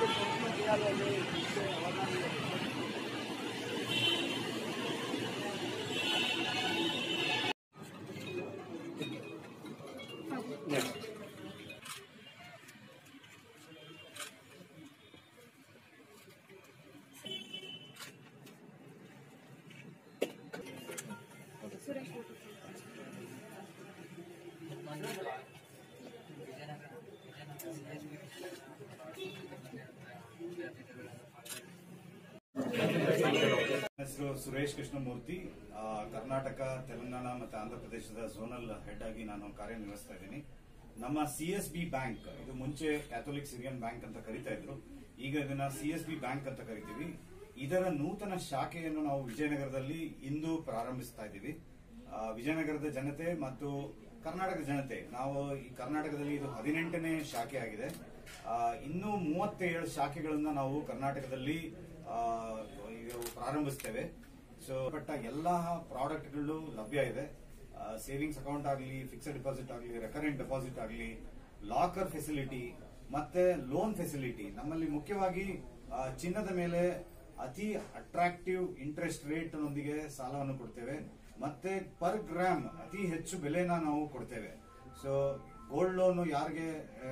ಹೆಸರು ಸುರೇಶ್ ಕೃಷ್ಣಮೂರ್ತಿ ಆ, ಕರ್ನಾಟಕ ತೆಲಂಗಾಣ ಮತ್ತು ಆಂಧ್ರ ಪ್ರದೇಶದ ಝೋನಲ್ ಹೆಡ್ ಆಗಿ ನಾನು ಕಾರ್ಯನಿರ್ವಹಿಸ್ತಾ ಇದ್ದೀನಿ ನಮ್ಮ ಸಿ ಎಸ್ ಬಿ ಬ್ಯಾಂಕ್ ಇದು ಮುಂಚೆ ಕ್ಯಾಥೋಲಿಕ್ ಸಿರಿಯನ್ ಬ್ಯಾಂಕ್ ಅಂತ ಕರಿತಾ ಇದ್ರು ಈಗ ಇದನ್ನ ಸಿ ಎಸ್ ಬಿ ಬ್ಯಾಂಕ್ ಅಂತ ಕರಿತೀವಿ ಇದರ ನೂತನ ಶಾಖೆಯನ್ನು ನಾವು ವಿಜಯನಗರದಲ್ಲಿ ಇಂದು ಪ್ರಾರಂಭಿಸ್ತಾ ಇದ್ದೀವಿ ಆ, ವಿಜಯನಗರದ ಜನತೆ ಮತ್ತು ಕರ್ನಾಟಕದ ಜನತೆ ನಾವು ಈ ಕರ್ನಾಟಕದಲ್ಲಿ ಇದು ಹದಿನೆಂಟನೇ ಶಾಖೆ ಆಗಿದೆ ಆ, ಇನ್ನೂ ಮೂವತ್ತೇಳು ಶಾಖೆಗಳನ್ನ ನಾವು ಕರ್ನಾಟಕದಲ್ಲಿ ಆ, ಇದು ಪ್ರಾರಂಭಿಸ್ತೇವೆ ಸೊ ಬಟ್ ಎಲ್ಲ ಪ್ರಾಡಕ್ಟ್ಗಳು ಲಭ್ಯ ಇದೆ ಸೇವಿಂಗ್ಸ್ ಅಕೌಂಟ್ ಆಗಲಿ ಫಿಕ್ಸ್ಡ್ ಡಿಪಾಸಿಟ್ ಆಗಲಿ ರೆಕರೆಂಟ್ ಡೆಪಾಸಿಟ್ ಆಗಲಿ ಲಾಕರ್ ಫೆಸಿಲಿಟಿ ಮತ್ತೆ ಲೋನ್ ಫೆಸಿಲಿಟಿ ನಮ್ಮಲ್ಲಿ ಮುಖ್ಯವಾಗಿ ಆ, ಚಿನ್ನದ ಮೇಲೆ ಅತಿ ಅಟ್ರಾಕ್ಟಿವ್ ಇಂಟ್ರೆಸ್ಟ್ ರೇಟ್ ನೊಂದಿಗೆ ಸಾಲವನ್ನು ಕೊಡ್ತೇವೆ ಮತ್ತೆ ಪರ್ ಗ್ರಾಮ್ ಅತಿ ಹೆಚ್ಚು ಬೆಲೆನ ನಾವು ಕೊಡ್ತೇವೆ ಸೊ ಗೋಲ್ಡ್ ಲೋನ್ ಯಾರಿಗೆ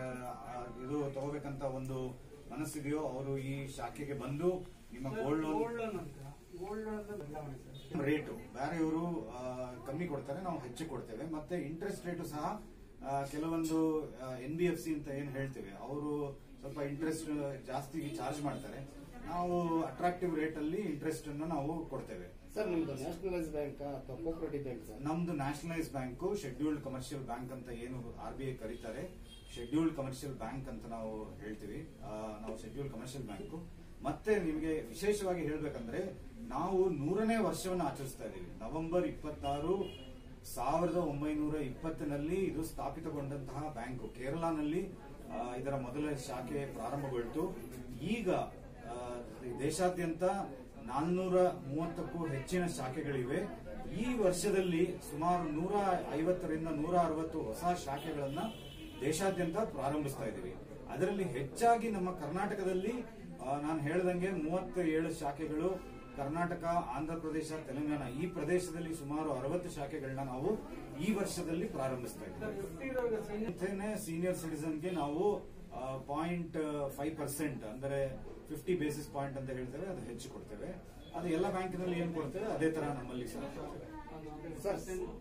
ಆ, ಇದು ತಗೋಬೇಕಂತ ಒಂದು ಮನಸ್ಸಿದೆಯೋ ಅವರು ಈ ಶಾಖೆಗೆ ಬಂದು ನಿಮ್ಮ ಗೋಲ್ಡ್ ಲೋನ್ ಗೋಲ್ಡ್ ಲೋನ್ ಅಂತ ಗೋಲ್ಡ್ ಲೋನ್ ಅಂತ ಬದಲಾವಣೆ ಸರ್ ರೇಟು ಬೇರೆಯವರು ಕಮ್ಮಿ ಕೊಡ್ತಾರೆ ನಾವು ಹೆಚ್ಚು ಕೊಡ್ತೇವೆ ಮತ್ತೆ ಇಂಟ್ರೆಸ್ಟ್ ರೇಟು ಸಹ ಆ, ಕೆಲವೊಂದು ಎನ್ ಬಿ ಎಫ್ ಸಿ ಅಂತ ಏನ್ ಹೇಳ್ತೇವೆ ಅವರು ಸ್ವಲ್ಪ ಇಂಟ್ರೆಸ್ಟ್ ಜಾಸ್ತಿ ಚಾರ್ಜ್ ಮಾಡ್ತಾರೆ ನಾವು ಅಟ್ರಾಕ್ಟಿವ್ ರೇಟ್ ಅಲ್ಲಿ ಇಂಟ್ರೆಸ್ಟ್ ಅನ್ನು ನಾವು ಕೊಡ್ತೇವೆ ಸರ್ ನಿಮ್ದು ನ್ಯಾಷನಲೈಸ್ ಬ್ಯಾಂಕ್ ಅಥವಾ ಕೋಪರೇಟಿವ್ ಬ್ಯಾಂಕ್ ಸರ್ ನಮ್ದು nationalise bank scheduled commercial bank ಅಂತ ಏನು ಆರ್ ಬಿ ಐ ಕರೀತಾರೆ ಶೆಡ್ಯೂಲ್ಡ್ ಕಮರ್ಷಿಯಲ್ ಬ್ಯಾಂಕ್ ಅಂತ ನಾವು ಹೇಳ್ತೀವಿ ಆ, ನಾವು ಶೆಡ್ಯೂಲ್ಡ್ ಕಮರ್ಷಿಯಲ್ ಬ್ಯಾಂಕ್ ಮತ್ತೆ ನಿಮಗೆ ವಿಶೇಷವಾಗಿ ಹೇಳ್ಬೇಕಂದ್ರೆ ನಾವು ನೂರನೇ ವರ್ಷವನ್ನು ಆಚರಿಸ್ತಾ ಇದ್ದೀವಿ ನವೆಂಬರ್ ಇಪ್ಪತ್ತಾರು ಸಾವಿರದ ಒಂಬೈನೂರ ಇಪ್ಪತ್ತನಲ್ಲಿ ಇದು ಸ್ಥಾಪಿತಗೊಂಡಂತಹ ಬ್ಯಾಂಕ್ ಕೇರಳನಲ್ಲಿ ಆ, ಇದರ ಮೊದಲ ಶಾಖೆ ಪ್ರಾರಂಭಗೊಳ್ತು ಈಗ ಆ, ದೇಶಾದ್ಯಂತ ನಾಲ್ನೂರ ಮೂವತ್ತಕ್ಕೂ ಹೆಚ್ಚಿನ ಶಾಖೆಗಳಿವೆ ಈ ವರ್ಷದಲ್ಲಿ ಸುಮಾರು ನೂರ ಐವತ್ತರಿಂದ ನೂರ ಅರವತ್ತು ಹೊಸ ಶಾಖೆಗಳನ್ನ ದೇಶಾದ್ಯಂತ ಪ್ರಾರಂಭಿಸ್ತಾ ಇದ್ದೀವಿ ಅದರಲ್ಲಿ ಹೆಚ್ಚಾಗಿ ನಮ್ಮ ಕರ್ನಾಟಕದಲ್ಲಿ ನಾನು ಹೇಳ್ದಂಗೆ ಮೂವತ್ತ ಏಳು ಶಾಖೆಗಳು ಕರ್ನಾಟಕ ಆಂಧ್ರ ಪ್ರದೇಶ ತೆಲಂಗಾಣ ಈ ಪ್ರದೇಶದಲ್ಲಿ ಸುಮಾರು ಅರವತ್ತು ಶಾಖೆಗಳನ್ನ ನಾವು ಈ ವರ್ಷದಲ್ಲಿ ಪ್ರಾರಂಭಿಸ್ತಾ ಇದ್ದೀವಿ ಸರ್ ಫಿಫ್ಟಿ ಇರೋ ಸೈನ್ಯ ಸೀನಿಯರ್ ಸಿಟಿಸನ್ಗೆ ನಾವು ಪಾಯಿಂಟ್ ಫೈವ್ ಪರ್ಸೆಂಟ್ ಅಂದ್ರೆ ಫಿಫ್ಟಿ ಬೇಸಿಸ್ ಪಾಯಿಂಟ್ ಅಂತ ಹೇಳ್ತೇವೆ ಅದು ಹೆಚ್ಚು ಕೊಡ್ತೇವೆ ಅದು ಎಲ್ಲ ಬ್ಯಾಂಕಿನಲ್ಲಿ ಏನ್ ಕೊಡ್ತೇವೆ ಅದೇ ತರ ನಮ್ಮಲ್ಲಿ ಸಹ ಕೊಡ್ತೇವೆ. ಸರ್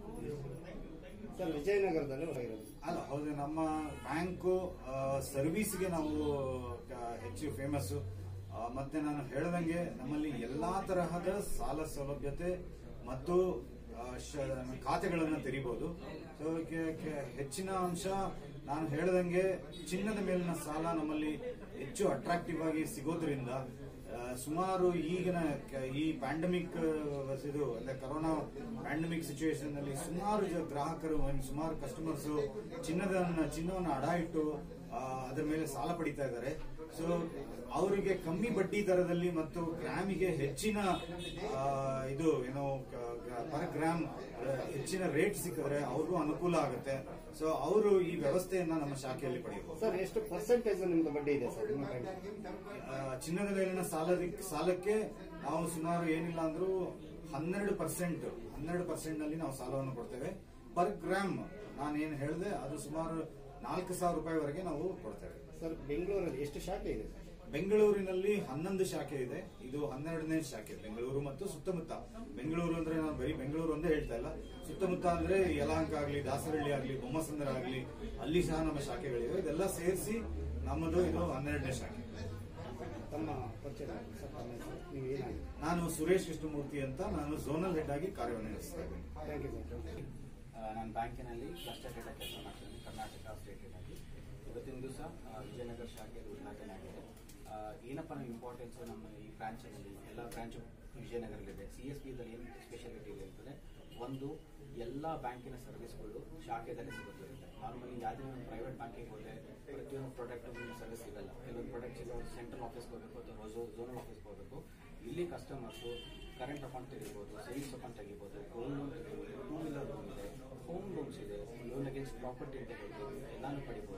ಸರ್ ವಿಜಯನಗರದಲ್ಲಿ ಇರೋದು ಅಲ್ಲ ಹೌದು ನಮ್ಮ ಬ್ಯಾಂಕು ಸರ್ವಿಸ್ಗೆ ನಾವು ಕ- ಹೆಚ್ಚು ಫೇಮಸ್ ಮತ್ತೆ ನಾನು ಹೇಳ್ದಂಗೆ ನಮ್ಮಲ್ಲಿ ಎಲ್ಲಾ ತರಹದ ಸಾಲ ಸೌಲಭ್ಯತೆ ಮತ್ತು ಆ, ಶ- ಖಾತೆಗಳನ್ನು ತೆರಿಬಹುದು ಸೊ ಕೆ- ಕೆ- ಹೆಚ್ಚಿನ ಅಂಶ ನಾನು ಹೇಳ್ದಂಗೆ ಚಿನ್ನದ ಮೇಲಿನ ಸಾಲ ನಮ್ಮಲ್ಲಿ ಹೆಚ್ಚು ಅಟ್ರಾಕ್ಟಿವ್ ಆಗಿ ಸಿಗೋದ್ರಿಂದ ಆ, ಸುಮಾರು ಈಗಿನ ಕ- ಈ ಪ್ಯಾಂಡಮಿಕ್ ಇದು ಅಂದ್ರೆ ಕೊರೋನಾ ಪ್ಯಾಂಡಮಿಕ್ ಸಿಚುವೇಶನ್ ನಲ್ಲಿ ಸುಮಾರು ಜ- ಗ್ರಾಹಕರು and ಸುಮಾರು ಕಸ್ಟಮರ್ಸ್ ಚಿನ್ನದ ಚಿನ್ನವನ್ನು ಅಡ ಇಟ್ಟು ಆ, ಅದರ ಮೇಲೆ ಸಾಲ ಪಡಿತಾ ಇದ್ದಾರೆ ಸೊ ಅವರಿಗೆ ಕಮ್ಮಿ ಬಡ್ಡಿ ದರದಲ್ಲಿ ಮತ್ತು ಗ್ರಾಮಿಗೆ ಹೆಚ್ಚಿನ ಆ, ಇದು ಏನೋ ಪರ್ ಗ್ರಾಮ್ ಹೆಚ್ಚಿನ ರೇಟ್ ಸಿಕ್ಕಿದ್ರೆ ಅವ್ರಿಗೂ ಅನುಕೂಲ ಆಗುತ್ತೆ ಸೊ ಅವರು ಈ ವ್ಯವಸ್ಥೆಯನ್ನ ನಮ್ಮ ಶಾಖೆಯಲ್ಲಿ ಪಡೆಯಬಹುದು ಸರ್ ಎಷ್ಟು ಪರ್ಸೆಂಟೇಜ್ ನಿಮ್ದು ಬಡ್ಡಿ ಇದೆ ಸರ್ ನಿಮ್ಮ ಬ್ಯಾಂಕ್ ಆ, ಚಿನ್ನದ ಮೇಲಿನ ಸಾಲ ಸಾಲಕ್ಕೆ ನಾವು ಸುಮಾರು ಏನಿಲ್ಲ ಅಂದ್ರೂ ಹನ್ನೆರಡು ಪರ್ಸೆಂಟ್ ಹನ್ನೆರಡು ಪರ್ಸೆಂಟ್ ನಲ್ಲಿ ನಾವು ಸಾಲವನ್ನು ಕೊಡ್ತೇವೆ ಪರ್ ಗ್ರಾಮ್ ನಾನು ಏನ್ ಹೇಳಿದೆ ಅದು ಸುಮಾರು ನಾಲ್ಕು ಸಾವಿರ ರೂಪಾಯಿವರೆಗೆ ನಾವು ಕೊಡ್ತೇವೆ ಸರ್ ಬೆಂಗಳೂರಲ್ಲಿ ಎಷ್ಟು ಶಾಖೆ ಇದೆ ಸರ್ ಬೆಂಗಳೂರಿನಲ್ಲಿ ಹನ್ನೊಂದು ಶಾಖೆ ಇದೆ ಇದು ಹನ್ನೆರಡನೇ ಶಾಖೆ ಬೆಂಗಳೂರು ಮತ್ತು ಸುತ್ತಮುತ್ತ ಬೆಂಗಳೂರು ಅಂದ್ರೆ ನಾನು ಬರೀ ಬೆಂಗಳೂರು ಒಂದೇ ಹೇಳ್ತಾ ಇಲ್ಲ ಸುತ್ತಮುತ್ತ ಅಂದ್ರೆ ಯಲಹಂಕ ಆಗಲಿ ದಾಸರಹಳ್ಳಿ ಆಗಲಿ ಬೊಮ್ಮಸಂದ್ರ ಆಗಲಿ ಅಲ್ಲಿ ಸಹ ನಮ್ಮ ಶಾಖೆಗಳಿವೆ ಇದೆಲ್ಲ ಸೇರಿಸಿ ನಮ್ಮದು ಇದು ಹನ್ನೆರಡನೇ ಶಾಖೆ ತಮ್ಮ ಪರಿಚಯ ಸರ್ ತಮ್ಮ ಹೆಸರು ನೀವು ಏನಾಗಿದೆ ನಾನು ಸುರೇಶ್ ಕೃಷ್ಣಮೂರ್ತಿ ಅಂತ ನಾನು ಝೋನಲ್ ಹೆಡ್ ಆಗಿ ಕಾರ್ಯನಿರ್ವಹಿಸ್ತಾ ಇದ್ದೀನಿ ಥ್ಯಾಂಕ್ ಯು ಸರ್ ಆ, ನಾನು ಬ್ಯಾಂಕಿನಲ್ಲಿ ಕ್ಲಸ್ಟರ್ ಹೆಡ್ ಕೆಲಸ ಮಾಡ್ತೀನಿ ಕರ್ನಾಟಕ ಸ್ಟೇಟ್ ಹೆಡ್ ಆಗಿ ಇವತ್ತಿನ ದಿವಸ ಆ, ವಿಜಯನಗರ ಶಾಖೆ ಉದ್ಘಾಟನೆ ಆಗಿದೆ ಆ, ಏನಪ್ಪ ನಮ್ಮ ಇಂಪಾರ್ಟೆನ್ಸ್ ನಮ್ಮ ಈ ಬ್ರಾಂಚಿನಲ್ಲಿ ಎಲ್ಲ ಬ್ರಾಂಚು ವಿಜಯನಗರಲ್ಲಿದೆ ಸಿ ಎಸ್ ಬಿದಲ್ಲಿ ಏನು ಸ್ಪೆಷಾಲಿಟಿ ಇದೆ ಅಂತಂದ್ರೆ ಒಂದು ಎಲ್ಲ ಬ್ಯಾಂಕಿನ ಸರ್ವಿಸ್ಗಳು ಶಾಖೆದಲ್ಲಿ ಸಿಗುತ್ತಿರುತ್ತೆ ನಾರ್ಮಲಿ ಯಾವುದೇ ಒಂದು ಪ್ರೈವೇಟ್ ಬ್ಯಾಂಕಿಗೆ ಹೋದರೆ ಪ್ರತಿಯೊಂದು ಪ್ರಾಡಕ್ಟ್ ಸರ್ವಿಸ್ ಸಿಗಲ್ಲ ಕೆಲವೊಂದು ಪ್ರಾಡಕ್ಟ್ ಸಿಗೋ ಸೆಂಟ್ರಲ್ ಆಫೀಸ್ಗೆ ಹೋಗಬೇಕು ಅಥವಾ ಝೋನಲ್ ಆಫೀಸ್ಗೆ ಹೋಗಬೇಕು ಇಲ್ಲಿ ಕಸ್ಟಮರ್ಸು ಕರೆಂಟ್ ಅಕೌಂಟ್ ತೆಗಿಬೋದು ಸೇವಿಂಗ್ಸ್ ಅಕೌಂಟ್ ತೆಗಿಬೋದು ಗೋಲ್ಡ್ ಲೋನ್ ತೆಗಿಬೋದು ಟೂ ವೀಲರ್ ಲೋನ್ ಇದೆ ಹೋಮ್ ಲೋನ್ಸ್ ಇದೆ ಲೋನ್ ಅಗೇನ್ಸ್ಟ್ ಪ್ರಾಪರ್ಟಿ ಅಂತ ಹೇಳ್ತೀವಿ ಎಲ್ಲಾನು ಪಡಿಬೋದು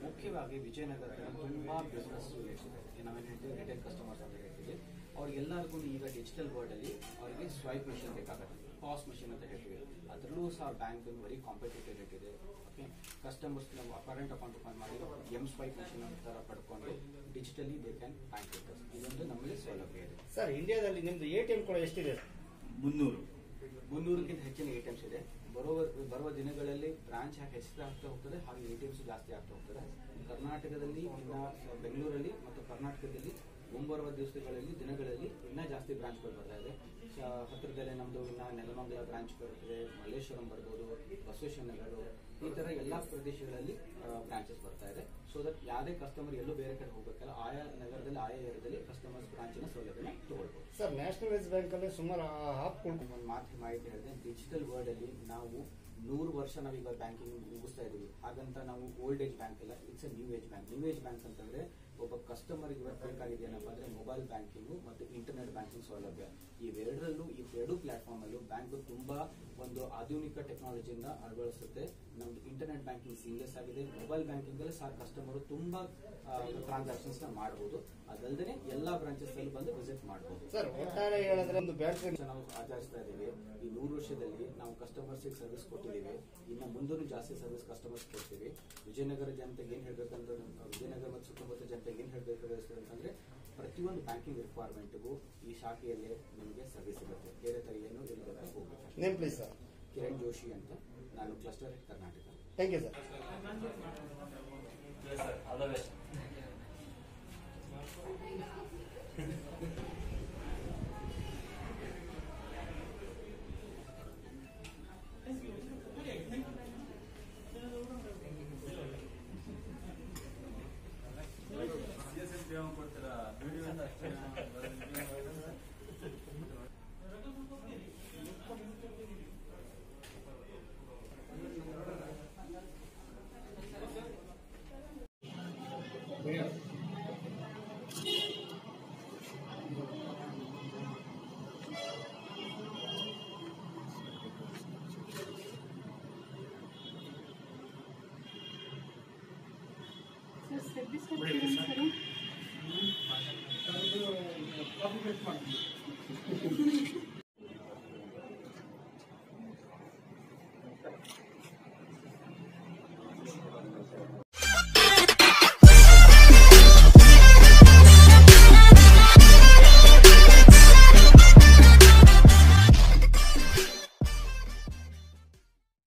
ಮುಖ್ಯವಾಗಿ ವಿಜಯನಗರದಲ್ಲಿ ತುಂಬಾ ಬಿಸ್ನೆಸ್ ಯೂನಿಟ್ಸ್ ಇದೆ ನಾವೇನು ಹೇಳ್ತೀವಿ ರಿಟೇಲ್ ಕಸ್ಟಮರ್ಸ್ ಅಂತ ಹೇಳ್ತೀವಿ ಅವ್ರಿಗೆಲ್ಲರಿಗೂ ಈಗ ಡಿಜಿಟಲ್ ವರ್ಲ್ಡ್ ಅಲ್ಲಿ ಅವರಿಗೆ ಸ್ವೈಪ್ ಮಿಷನ್ ಬೇಕಾಗುತ್ತೆ ಪಾಸ್ ಮಿಷನ್ ಅಂತ ಹೇಳ್ತೀವಿ ಅದರಲ್ಲೂ ಸಹ ಬ್ಯಾಂಕ್ ವೆರಿ ಕಾಂಪಿಟೇಟಿವ್ ರೇಟ್ ಇದೆ ಓಕೆ ಕಸ್ಟಮರ್ಸ್ ನಾವು ಕರೆಂಟ್ ಅಕೌಂಟ್ ಓಪನ್ ಮಾಡಿ ಎಂ ಸ್ವೈಪ್ ಮಿಷನ್ ಥರ ಪಡ್ಕೊಂಡು ಡಿಜಿಟಲಿ ದೇ ಕ್ಯಾನ್ ಬ್ಯಾಂಕ್ ಇದೊಂದು ನಮ್ಮಲ್ಲಿ ಸೌಲಭ್ಯ ಇದೆ ಸರ್ ಇಂಡಿಯಾದಲ್ಲಿ ನಿಮ್ದು ಎ ಟಿ ಎಂ ಕೂಡ ಎಷ್ಟಿದೆ ಮುನ್ನೂರು ಮುನ್ನೂರಕ್ಕಿಂತ ಹೆಚ್ಚಿನ ಎ ಇದೆ ಬರುವ ಬರುವ ದಿನಗಳಲ್ಲಿ ಬ್ರಾಂಚ್ ಹಾಕಿ ಹೆಚ್ಚಾಗ್ತಾ ಹೋಗ್ತದೆ ಹಾಗೆ ಎ ಜಾಸ್ತಿ ಆಗ್ತಾ ಹೋಗ್ತದೆ ಕರ್ನಾಟಕದಲ್ಲಿ ಇನ್ನ ಬೆಂಗಳೂರಲ್ಲಿ ಮತ್ತು ಕರ್ನಾಟಕದಲ್ಲಿ ಮುಂಬರುವ ದಿವಸಗಳಲ್ಲಿ ದಿನಗಳಲ್ಲಿ ಇನ್ನ ಜಾಸ್ತಿ ಬ್ರಾಂಚ್ಗಳು ಬರ್ತಾ ಇದೆ ಶ- ಹತ್ತಿರದಲ್ಲೇ ನಮ್ದು ಇನ್ನ ನೆಲಮಂಗಲ ಬ್ರಾಂಚ್ ಬರ್ತದೆ ಮಲ್ಲೇಶ್ವರಂ ಬರ್ಬೋದು ಬಸವೇಶ್ವರ ನಗರ ಈ ತರ ಎಲ್ಲಾ ಪ್ರದೇಶಗಳಲ್ಲಿ ಬ್ರಾಂಚಸ್ ಬರ್ತಾ ಇದೆ ಸೊ ದಟ್ ಯಾವುದೇ ಕಸ್ಟಮರ್ ಎಲ್ಲೂ ಬೇರೆ ಕಡೆ ಹೋಗ್ಬೇಕಲ್ಲ ಆಯಾ ನಗರದಲ್ಲಿ ಆಯಾ ಏರಿಯಾದಲ್ಲಿ ಕಸ್ಟಮರ್ಸ್ ಬ್ರಾಂಚಿನ ಸೌಲಭ್ಯ ತಗೊಳ್ಬೋದು ಸರ್ ನ್ಯಾಷನಲೈಸ್ ಬ್ಯಾಂಕ್ ಅಲ್ಲಿ ಸುಮಾರು ಆಪ್ ಒಂದು ಮಾತು ಮಾಹಿತಿ ಹೇಳಿದೆ ಡಿಜಿಟಲ್ ವರ್ಲ್ಡ್ ಅಲ್ಲಿ ನಾವು ನೂರು ವರ್ಷ ನಾವೀಗ ಬ್ಯಾಂಕಿಂಗ್ ಮುಗಿಸ್ತಾ ಇದೀವಿ ಹಾಗಂತ ನಾವು ಓಲ್ಡ್ ಏಜ್ ಬ್ಯಾಂಕ್ ಇಲ್ಲ it's new age bank new age bank ಅಂತಂದ್ರೆ ಒಬ್ಬ ಕಸ್ಟಮರ್ ಇವತ್ತು ಬೇಕಾಗಿದೆ ಏನಪ್ಪ ಅಂದ್ರೆ ಮೊಬೈಲ್ ಬ್ಯಾಂಕಿಂಗ್ ಮತ್ತು ಇಂಟರ್ನೆಟ್ ಬ್ಯಾಂಕಿಂಗ್ ಸೌಲಭ್ಯ ಇವೆರಡರಲ್ಲೂ ಈ ಎರಡು ಪ್ಲಾಟ್ಫಾರ್ಮ್ ಅಲ್ಲೂ ಬ್ಯಾಂಕ್ ತುಂಬಾ ಒಂದು ಆಧುನಿಕ ಟೆಕ್ನಾಲಜಿಯಿಂದ ಅಳವಡಿಸುತ್ತೆ ನಮ್ದು ಇಂಟರ್ನೆಟ್ ಬ್ಯಾಂಕಿಂಗ್ ಸೀಮ್ಲೆಸ್ ಆಗಿದೆ ಮೊಬೈಲ್ ಬ್ಯಾಂಕಿಂಗ್ ಅಲ್ಲಿ ಸಹ ಕಸ್ಟಮರ್ ತುಂಬಾ ಟ್ರಾನ್ಸಾಕ್ಷನ್ಸ್ ನ ಮಾಡಬಹುದು ಅದಲ್ಲದೆ ಎಲ್ಲಾ ಬ್ರಾಂಚಸ್ ಅಲ್ಲಿ ಬಂದು ವಿಸಿಟ್ ಮಾಡಬಹುದು ಸರ್ ಒಟ್ಟಾರೆ ಹೇಳಿದ್ರೆ ಒಂದು ಬ್ಯಾಂಕ್ ವರ್ಷ ನಾವು ಆಚರಿಸ್ತಾ ಇದ್ದೀವಿ ಈ ನೂರು ವರ್ಷದಲ್ಲಿ ನಾವು ಕಸ್ಟಮರ್ಸ್ ಸರ್ವಿಸ್ ಕೊಟ್ಟಿದ್ದೀವಿ ಇನ್ನು ಮುಂದೂ ಜಾಸ್ತಿ ಸರ್ವಿಸ್ ಕಸ್ಟಮರ್ಸ್ ಕೊಡ್ತೀವಿ ವಿಜಯನಗರ ಜನತೆಗೆ ಏನ್ ಹೇಳ್ಬೇಕಂತ ವಿಜಯನಗರ ಮತ್ತು ಸುತ್ತಮುತ್ತ ಜನತೆಗೆ ಏನ್ ಹೇಳ್ಬೇಕು ಅಂತಂದ್ರೆ ಪ್ರತಿಯೊಂದು ಬ್ಯಾಂಕಿಂಗ್ ರಿಕ್ವೈರ್ಮೆಂಟ್ಗೂ ಈ ಶಾಖೆಯಲ್ಲಿ ನಿಮಗೆ ಸರ್ವಿಸ್ ಸಿಗುತ್ತೆ ಬೇರೆ ತರ ಏನು ಇಲ್ಲದ ಹೋಗ್ಬೇಕು name please sir Kiran Joshi ಅಂತ ನಾನು cluster head Karnataka thank you sir sir step by step ಹೇಳಿ ಸರ್ ಕಾಪಿ ಪೇಸ್ಟ್ ಮಾಡ್ತೀನಿ